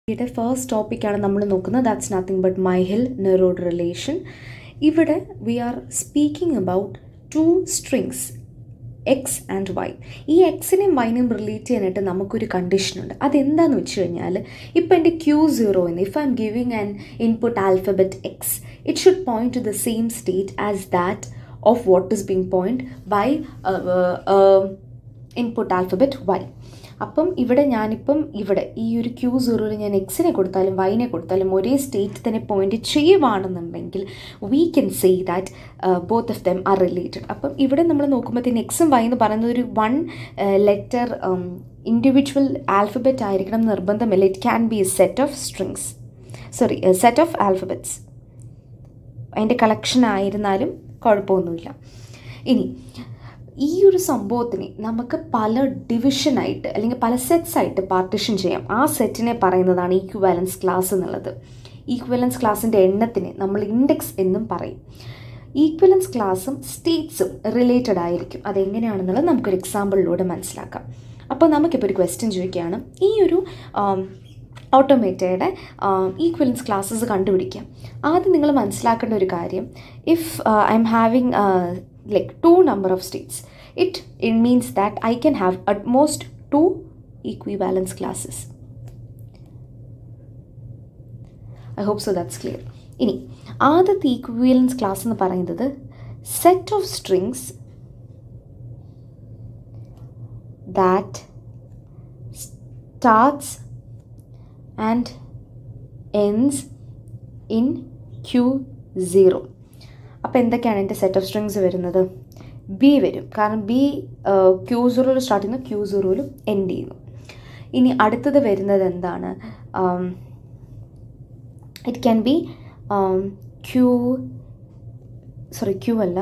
ഇവിടെ ഫസ്റ്റ് ടോപ്പിക്കാണ് നമ്മൾ നോക്കുന്നത് that's nothing but Myhill Nerode relation ഇവിടെ we are speaking about two strings X and Y ഈ എക്സിനെയും വൈനെയും റിലേറ്റ് ചെയ്യാനായിട്ട് നമുക്കൊരു കണ്ടീഷനുണ്ട് അതെന്താണെന്ന് വെച്ച് കഴിഞ്ഞാൽ ഇപ്പോൾ എൻ്റെ ക്യൂ സീറോ എന്ന് if I'm giving an input alphabet X it should point to the same state as that of what is being point by input alphabet Y അപ്പം ഇവിടെ ഞാനിപ്പം ഇവിടെ ഈ ഒരു ക്യൂ സീറോയിൽ ഞാൻ എക്സിനെ കൊടുത്താലും വൈനെ കൊടുത്താലും ഒരേ സ്റ്റേറ്റ് തന്നെ പോയിന്റ് ചെയ്യുവാണെന്നുണ്ടെങ്കിൽ we can say that both of them are related അപ്പം ഇവിടെ നമ്മൾ നോക്കുമ്പോഴത്തേന് എക്സും വൈ എന്ന് പറയുന്നത് ഒരു വൺ ലെറ്റർ ഇൻഡിവിജ്വൽ ആൽഫബറ്റ് ആയിരിക്കണം എന്ന് നിർബന്ധമില്ല it can be a set of strings sorry set of alphabets അതിൻ്റെ കളക്ഷൻ ആയിരുന്നാലും കുഴപ്പമൊന്നുമില്ല ഇനി ഈ ഒരു സംഭവത്തിനെ നമുക്ക് പല ഡിവിഷനായിട്ട് അല്ലെങ്കിൽ പല സെറ്റ്സ് ആയിട്ട് പാർട്ടിഷൻ ചെയ്യാം ആ സെറ്റിനെ പറയുന്നതാണ് ഈക്വാലൻസ് ക്ലാസ് എന്നുള്ളത് ഈക്വലൻസ് ക്ലാസ്സിൻ്റെ എണ്ണത്തിന് നമ്മൾ ഇൻഡെക്സ് എന്നും പറയും ഈക്വലൻസ് ക്ലാസ്സും സ്റ്റേറ്റ്സും റിലേറ്റഡ് ആയിരിക്കും അതെങ്ങനെയാണെന്നുള്ളത് നമുക്കൊരു എക്സാമ്പിളിലൂടെ മനസ്സിലാക്കാം അപ്പോൾ നമുക്കിപ്പോൾ ഒരു ക്വസ്റ്റ്യൻ ചോദിക്കുകയാണ് ഈ ഒരു ഓട്ടോമേറ്റയുടെ ഈക്വലൻസ് ക്ലാസ്സസ് കണ്ടുപിടിക്കാം ആദ്യം നിങ്ങൾ മനസ്സിലാക്കേണ്ട ഒരു കാര്യം if I'm having like two number of states it it means that i can have at most two equivalence classes i hope so that's clear ഇനി ആദ്യത്തെ ഈക്വിവലൻസ് ക്ലാസ് എന്ന് പറയുന്നത് set of strings that starts and ends in Q zero അപ്പോൾ എന്തൊക്കെയാണ് എൻ്റെ set of strings വരുന്നത് B വരും കാരണം ബി ക്യൂ സീറോയിൽ സ്റ്റാർട്ട് ചെയ്യുന്നു ക്യൂ സീറോയിലും എൻഡ് ചെയ്യുന്നു ഇനി അടുത്തത് വരുന്നത് എന്താണ് it can be Q sorry Q അല്ല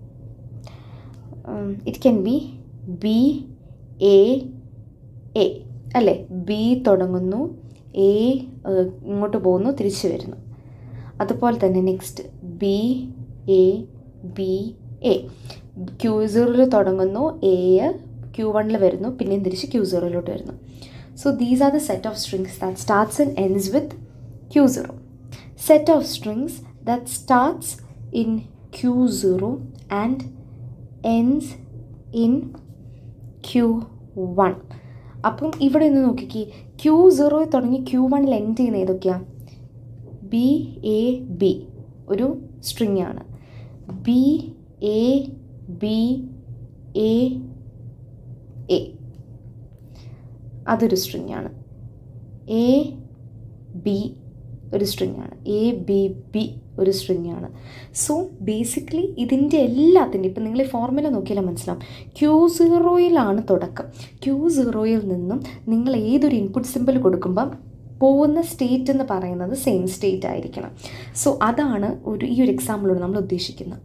it can be B A A A B തുടങ്ങുന്നു എ ഇങ്ങോട്ട് പോകുന്നു തിരിച്ചു വരുന്നു അതുപോലെ തന്നെ next B A B A Q സീറോയിൽ തുടങ്ങുന്നു എ ക്യൂ വണ്ണിൽ വരുന്നു പിന്നെയും തിരിച്ച് ക്യൂ സീറോയിലോട്ട് വരുന്നു so these are the set of strings that starts and ends with Q zero set of strings that starts in Q zero and ends in Q one അപ്പം ഇവിടെ നിന്ന് നോക്കിക്കേ ക്യൂ സീറോയിൽ തുടങ്ങി ക്യൂ വണ്ണിൽ എൻഡ് ചെയ്യുന്ന ഏതൊക്കെയാണ് ബി എ ബി ഒരു സ്ട്രിങ് ആണ് B A B A A അതൊരു സ്ട്രിങ് ആണ് എ ബി ഒരു സ്ട്രിങ് ആണ് എ ബി ബി ഒരു സ്ട്രിങ് ആണ് സോ ബേസിക്കലി ഇതിൻ്റെ എല്ലാത്തിൻ്റെ ഇപ്പം നിങ്ങൾ ഈ ഫോർമുല നോക്കിയാൽ മനസ്സിലാവും ക്യൂ സീറോയിലാണ് തുടക്കം ക്യൂ സീറോയിൽ നിന്നും നിങ്ങൾ ഏതൊരു ഇൻപുട്ട് സിമ്പിൾ കൊടുക്കുമ്പം പോകുന്ന സ്റ്റേറ്റ് എന്ന് പറയുന്നത് സെയിം സ്റ്റേറ്റ് ആയിരിക്കണം സോ അതാണ് ഒരു ഈ ഒരു എക്സാമ്പിളോട് നമ്മൾ ഉദ്ദേശിക്കുന്നത്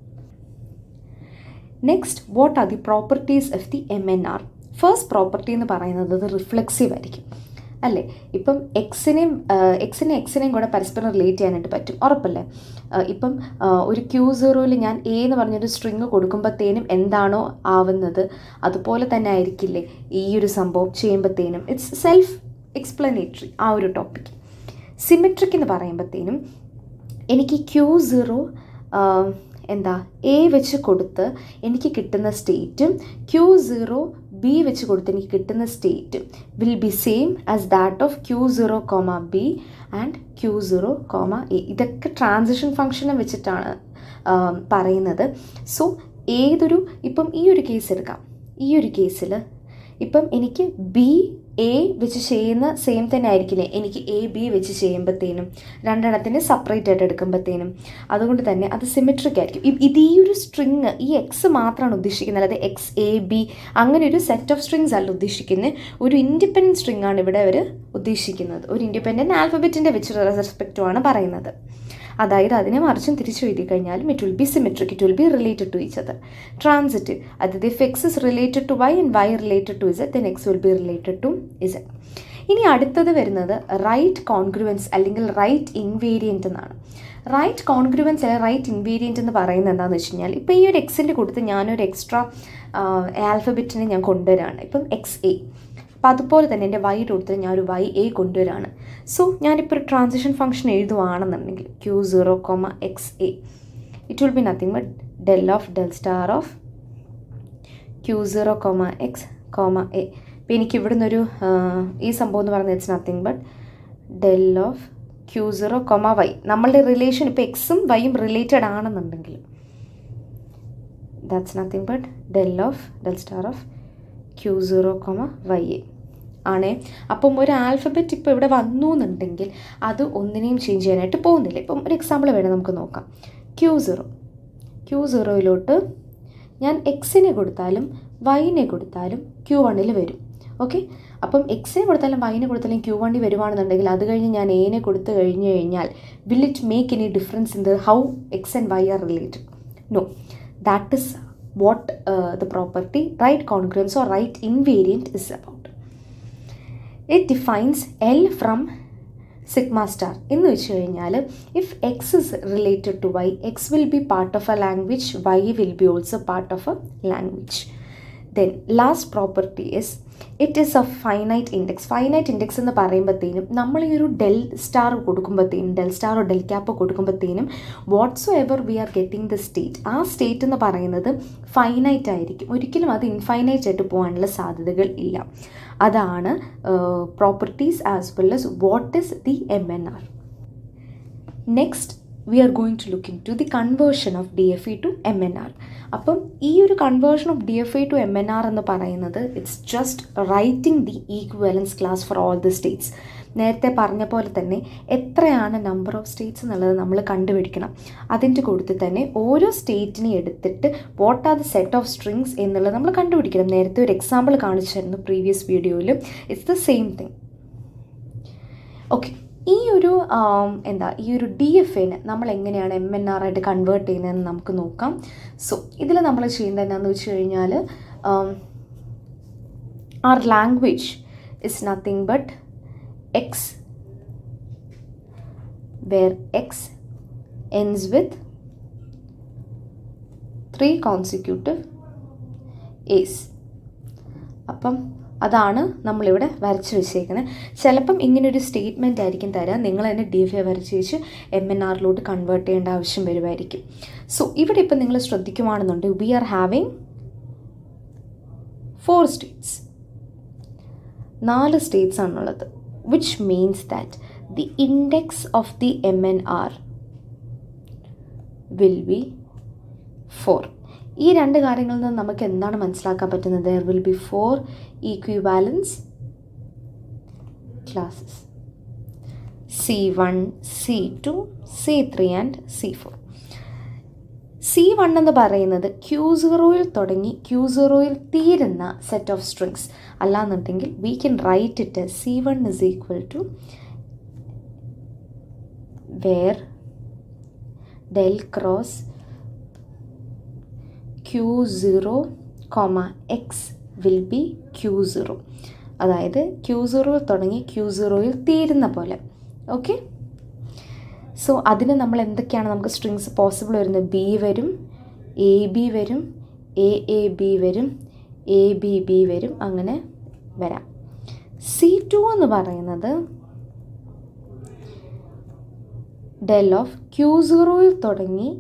next what are the properties of the M N R first property എന്ന് പറയുന്നത് അത് റിഫ്ലെക്സീവ് ആയിരിക്കും അല്ലേ ഇപ്പം എക്സിനെയും എക്സിനെ എക്സിനെയും കൂടെ പരസ്പരം റിലേറ്റ് ചെയ്യാനായിട്ട് പറ്റും ഉറപ്പല്ലേ ഇപ്പം ഒരു ക്യൂ സീറോയിൽ ഞാൻ എ എന്ന് പറഞ്ഞൊരു സ്ട്രിങ് കൊടുക്കുമ്പോഴത്തേനും എന്താണോ ആവുന്നത് അതുപോലെ തന്നെ ആയിരിക്കില്ലേ ഈ ഒരു സംഭവം ചെയ്യുമ്പോഴത്തേനും ഇറ്റ്സ് സെൽഫ് എക്സ്പ്ലനേറ്ററി ആ ഒരു ടോപ്പിക് സിമെട്രിക് എന്ന് പറയുമ്പോഴത്തേനും എനിക്ക് ക്യൂ സീറോ എന്താ എ വെച്ച് കൊടുത്ത് എനിക്ക് കിട്ടുന്ന സ്റ്റേറ്റും ക്യൂ സീറോ ബി വെച്ച് കൊടുത്ത് എനിക്ക് കിട്ടുന്ന സ്റ്റേറ്റും will be same as that of Q zero comma B and Q zero comma A ഇതൊക്കെ ട്രാൻസിഷൻ ഫംഗ്ഷനെ വെച്ചിട്ടാണ് പറയുന്നത് സോ ഏതൊരു ഇപ്പം ഈ ഒരു കേസ് എടുക്കാം ഈ ഒരു കേസിൽ ഇപ്പം എനിക്ക് ബി എ വെച്ച് ചെയ്യുന്ന സെയിം തന്നെ ആയിരിക്കില്ലേ എനിക്ക് എ ബി വെച്ച് ചെയ്യുമ്പോഴത്തേനും രണ്ടെണ്ണത്തിന് സെപ്പറേറ്റ് ആയിട്ട് എടുക്കുമ്പോഴത്തേനും അതുകൊണ്ട് തന്നെ അത് സിമെട്രിക് ആയിരിക്കും ഇത് ഈ ഒരു സ്ട്രിങ് ഈ എക്സ് മാത്രമാണ് ഉദ്ദേശിക്കുന്നത് അല്ലാതെ എക്സ് എ ബി അങ്ങനെ ഒരു സെറ്റ് ഓഫ് സ്ട്രിങ്സ് അല്ല ഉദ്ദേശിക്കുന്നത് ഒരു ഇൻഡിപെൻഡൻറ്റ് സ്ട്രിങ് ആണ് ഇവിടെ അവർ ഉദ്ദേശിക്കുന്നത് ഒരു ഇൻഡിപെൻഡൻറ്റ് ആൽഫബറ്റിൻ്റെ വെച്ച് റെസ്പെക്റ്റുമാണ് പറയുന്നത് അതായത് അതിനെ മറിച്ചും തിരിച്ചു എഴുതി കഴിഞ്ഞാലും it will be symmetric it will be related to each other transitive അതായത് if X is related to Y and Y related to Z then X will be related to Z ഇനി അടുത്തത് വരുന്നത് റൈറ്റ് കോൺഗ്രുവൻസ് അല്ലെങ്കിൽ right invariant എന്നാണ് right congruence അല്ലെങ്കിൽ right invariant എന്ന് പറയുന്നത് എന്താണെന്ന് വെച്ച് കഴിഞ്ഞാൽ ഇപ്പോൾ ഈ ഒരു എക്സിൻ്റെ കൊടുത്ത് ഞാനൊരു എക്സ്ട്രാ ആൽഫബറ്റിനെ ഞാൻ കൊണ്ടുവരാണ് ഇപ്പം എക്സ് എ അപ്പോൾ അതുപോലെ തന്നെ എൻ്റെ വൈയുടെ കൂട്ടത്തിൽ ഞാൻ ഒരു വൈ എ കൊണ്ടുവരാണ് സോ ഞാനിപ്പോൾ ഒരു ട്രാൻസിഷൻ ഫംഗ്ഷൻ എഴുതുവാണെന്നുണ്ടെങ്കിൽ Q zero comma X A it will be nothing but del of del star of Q zero comma X comma A അപ്പോൾ എനിക്ക് ഇവിടുന്ന് ഒരു ഈ സംഭവം എന്ന് പറയുന്നത് it's nothing but del of Q zero comma Y നമ്മളുടെ റിലേഷൻ ഇപ്പോൾ എക്സും വൈയും റിലേറ്റഡ് ആണെന്നുണ്ടെങ്കിൽ that's nothing but del of del star of Q zero comma Y A ആണേ അപ്പം ഒരു ആൽഫബറ്റ് ഇപ്പോൾ ഇവിടെ വന്നു എന്നുണ്ടെങ്കിൽ അത് ഒന്നിനെയും ചേഞ്ച് ചെയ്യാനായിട്ട് പോകുന്നില്ല ഇപ്പം ഒരു എക്സാമ്പിൾ വേണം നമുക്ക് നോക്കാം ക്യൂ സീറോ ക്യൂ സീറോയിലോട്ട് ഞാൻ എക്സിനെ കൊടുത്താലും വൈനെ കൊടുത്താലും ക്യൂ വണ്ണിൽ വരും ഓക്കെ അപ്പം എക്സിനെ കൊടുത്താലും വൈനെ കൊടുത്താലും ക്യൂ വണ്ണി വരുവാണെന്നുണ്ടെങ്കിൽ അത് കഴിഞ്ഞ് ഞാൻ എനെ കൊടുത്തു കഴിഞ്ഞ് കഴിഞ്ഞാൽ will it make any difference in the how X and Y are related no that is what the property right congruence or right invariant is about it defines L from sigma star എന്ന് വെച്ച് കഴിഞ്ഞാൽ if X is related to Y X will be part of a language Y will be also part of a language then last property is it is a finite index finite index എന്ന് പറയുമ്പോഴത്തേനും നമ്മൾ ഈ ഒരു del star കൊടുക്കുമ്പോഴത്തേനും del സ്റ്റാറോ del ക്യാപ്പോ കൊടുക്കുമ്പോഴത്തേനും whatsoever we are getting the state ആ സ്റ്റേറ്റ് എന്ന് പറയുന്നത് ഫൈനൈറ്റ് ആയിരിക്കും ഒരിക്കലും അത് ഇൻഫൈനൈറ്റ് ആയിട്ട് പോകാനുള്ള സാധ്യതകൾ ഇല്ല അതാണ് properties as well as what is the M N R next we are going to look in to the conversion of D F E to M N R അപ്പം ഈ ഒരു conversion of D F I to M N R എന്ന് പറയുന്നത് it's just writing the equivalence class for all the states നേരത്തെ പറഞ്ഞ പോലെ തന്നെ എത്രയാണ് നമ്പർ ഓഫ് സ്റ്റേറ്റ്സ് എന്നുള്ളത് നമ്മൾ കണ്ടുപിടിക്കണം അതിൻ്റെ കൂട്ടത്തിൽ തന്നെ ഓരോ സ്റ്റേറ്റിനെ എടുത്തിട്ട് what are the set of strings എന്നുള്ളത് നമ്മൾ കണ്ടുപിടിക്കണം നേരത്തെ ഒരു എക്സാമ്പിൾ കാണിച്ചായിരുന്നു പ്രീവിയസ് വീഡിയോയിൽ it's the same thing okay ഈ ഒരു എന്താ ഈ ഒരു ഡി എഫ് എന് നമ്മൾ എങ്ങനെയാണ് എം എൻ ആർ ആയിട്ട് കൺവേർട്ട് ചെയ്യുന്നതെന്ന് നമുക്ക് നോക്കാം സോ ഇതിൽ നമ്മൾ ചെയ്യേണ്ടത് എന്താണെന്ന് വെച്ച് കഴിഞ്ഞാൽ our language is nothing but X where X ends with three consecutive A's അപ്പം അതാണ് നമ്മളിവിടെ വരച്ച് വെച്ചേക്കുന്നത് ചിലപ്പം ഇങ്ങനൊരു സ്റ്റേറ്റ്മെൻ്റ് ആയിരിക്കും തരാം നിങ്ങൾ തന്നെ ഡി എഫ് എ വരച്ച് വെച്ച് എം എൻ ആറിലോട്ട് കൺവേർട്ട് ചെയ്യേണ്ട ആവശ്യം വരുമായിരിക്കും സോ ഇവിടെ ഇപ്പം നിങ്ങൾ ശ്രദ്ധിക്കുവാണെന്നുണ്ട് we are having four states നാല് സ്റ്റേറ്റ്സ് ആണുള്ളത് which means that the index of the M N R will be four ഈ രണ്ട് കാര്യങ്ങളിൽ നിന്ന് നമുക്ക് എന്താണ് മനസ്സിലാക്കാൻ പറ്റുന്നത് there will be four equivalence classes C one C two C three and C four C one എന്ന് പറയുന്നത് ക്യൂ സീറോയിൽ തുടങ്ങി ക്യൂ സീറോയിൽ തീരുന്ന സെറ്റ് ഓഫ് സ്ട്രിങ്സ് അല്ലാന്നുണ്ടെങ്കിൽ we can write it C one is equal to where del cross Q zero comma X will be Q zero അതായത് Q സീറോയിൽ തുടങ്ങി ക്യൂ സീറോയിൽ തീരുന്ന പോലെ ഓക്കെ സോ അതിന് നമ്മൾ എന്തൊക്കെയാണ് നമുക്ക് സ്ട്രിങ്സ് പോസിബിൾ വരുന്നത് ബി വരും എ ബി വരും എ എ ബി വരും എ ബി ബി വരും അങ്ങനെ വരാം സി ടു എന്ന് പറയുന്നത് ഡെൽ ഓഫ് ക്യൂ സീറോയിൽ തുടങ്ങി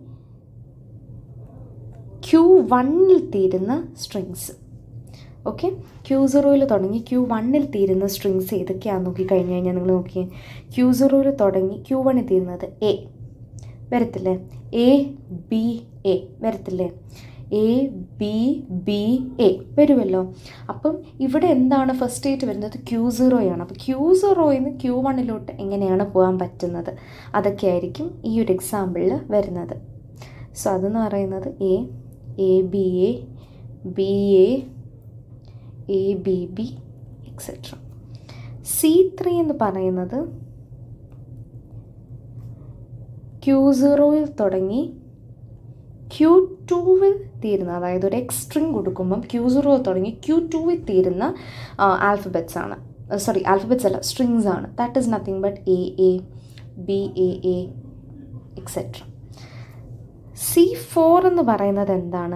ക്യൂ വണ്ണിൽ തീരുന്ന സ്ട്രിങ്സ് ഓക്കെ ക്യൂ സീറോയിൽ തുടങ്ങി ക്യൂ വണ്ണിൽ തീരുന്ന സ്ട്രിങ്സ് ഏതൊക്കെയാണെന്ന് നോക്കി കഴിഞ്ഞ് കഴിഞ്ഞാൽ നിങ്ങൾ നോക്കിയേ ക്യൂ സീറോയിൽ തുടങ്ങി ക്യൂ വണ്ണിൽ തീരുന്നത് എ വരത്തില്ലേ എ ബി എ വരത്തില്ലേ എ ബി ബി എ വരുമല്ലോ അപ്പം ഇവിടെ എന്താണ് ഫസ്റ്റ് സ്റ്റേറ്റ് വരുന്നത് ക്യൂ സീറോയാണ് അപ്പോൾ ക്യൂ സീറോയിൽ നിന്ന് ക്യൂ വണ്ണിലോട്ട് എങ്ങനെയാണ് പോകാൻ പറ്റുന്നത് അതൊക്കെയായിരിക്കും ഈ ഒരു എക്സാമ്പിളിൽ വരുന്നത് സോ അതെന്ന് പറയുന്നത് A A B A B A A B B etcetera C three എന്ന് പറയുന്നത് ക്യൂ സീറോയിൽ തുടങ്ങി ക്യൂ ടൂവിൽ തീരുന്ന അതായത് ഒരു എക്സ് സ്ട്രിങ് കൊടുക്കുമ്പം ക്യൂ സീറോ തുടങ്ങി ക്യൂ ടൂവിൽ തീരുന്ന ആൽഫബറ്റ്സ് ആണ് സോറി ആൽഫബറ്റ്സ് അല്ല സ്ട്രിങ്സ് ആണ് that is nothing but A A B A A etcetera C four എന്ന് പറയുന്നത് എന്താണ്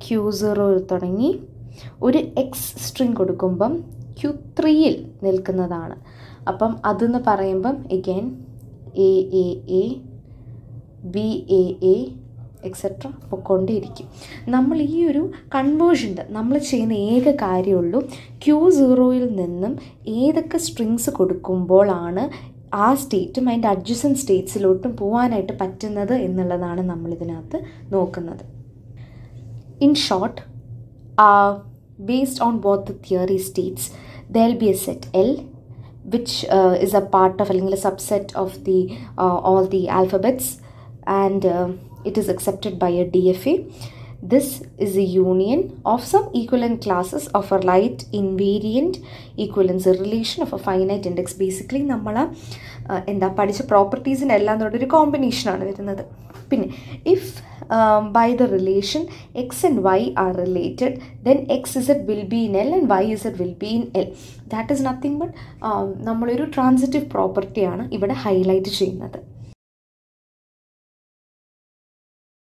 ക്യൂ സീറോയിൽ തുടങ്ങി ഒരു എക്സ് സ്ട്രിങ് കൊടുക്കുമ്പം ക്യൂ ത്രീയിൽ നിൽക്കുന്നതാണ് അപ്പം അതെന്ന് പറയുമ്പം again A A A B A A etcetera പൊയ്ക്കൊണ്ടേയിരിക്കും നമ്മൾ ഈ ഒരു കൺവേർഷൻ്റെ നമ്മൾ ചെയ്യുന്ന ഏക കാര്യമുള്ളൂ ക്യൂ സീറോയിൽ നിന്നും ഏതൊക്കെ സ്ട്രിങ്സ് കൊടുക്കുമ്പോഴാണ് ആ സ്റ്റേറ്റും അതിൻ്റെ അഡ്ജസൻ സ്റ്റേറ്റ്സിലോട്ടും പോകാനായിട്ട് പറ്റുന്നത് എന്നുള്ളതാണ് നമ്മളിതിനകത്ത് നോക്കുന്നത് in short based on what the theory states there'll be a set l which uh, is a part of അല്ലെങ്കിൽ a subset of the uh, all the alphabets and uh, it is accepted by a dfa this is a union of some equivalent classes of a right invariant equivalence a relation of a finite index basically നമ്മൾ എന്താ പഠിച്ച പ്രോപ്പർട്ടീസിൻ്റെ എല്ലാം കൂടെ ഒരു കോമ്പിനേഷനാണ് വരുന്നത് പിന്നെ if by the relation X and Y are related then X Z will be in L and Y Z will be in L that is nothing but നമ്മളൊരു ട്രാൻസിറ്റീവ് പ്രോപ്പർട്ടിയാണ് ഇവിടെ ഹൈലൈറ്റ് ചെയ്യുന്നത്